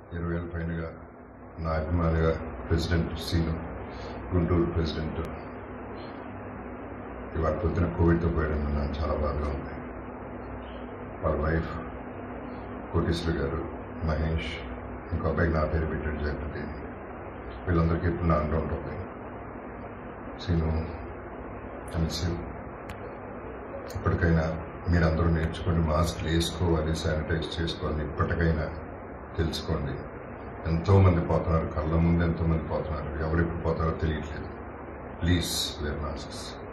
ఇరవై ఏళ్ళ పైనగా నా అభిమానిగా ప్రెసిడెంట్ సీను గుంటూరు ప్రెసిడెంట్ ఇవాళ పొద్దున కోవిడ్తో పోయడం నాకు చాలా బాధగా ఉంది వాళ్ళ వైఫ్ కోటేశ్వరి గారు మహేష్ ఇంకో అబ్బాయికి నా పేరు పెట్టాడు జగపతి వీళ్ళందరికీ ఇప్పుడు నా అంటూ ఉంటుంది సీను కలిసి ఇప్పటికైనా మీరందరూ నేర్చుకొని మాస్క్లు వేసుకోవాలి శానిటైజ్ చేసుకోవాలి ఇప్పటికైనా తెలుసుకోండి ఎంతో మంది పోతున్నారు కళ్ళ ముందు ఎంతో మంది పోతున్నారు ఎవరు ఎప్పుడు పోతారో తెలియట్లేదు ప్లీజ్ వేర్ మాస్క్స్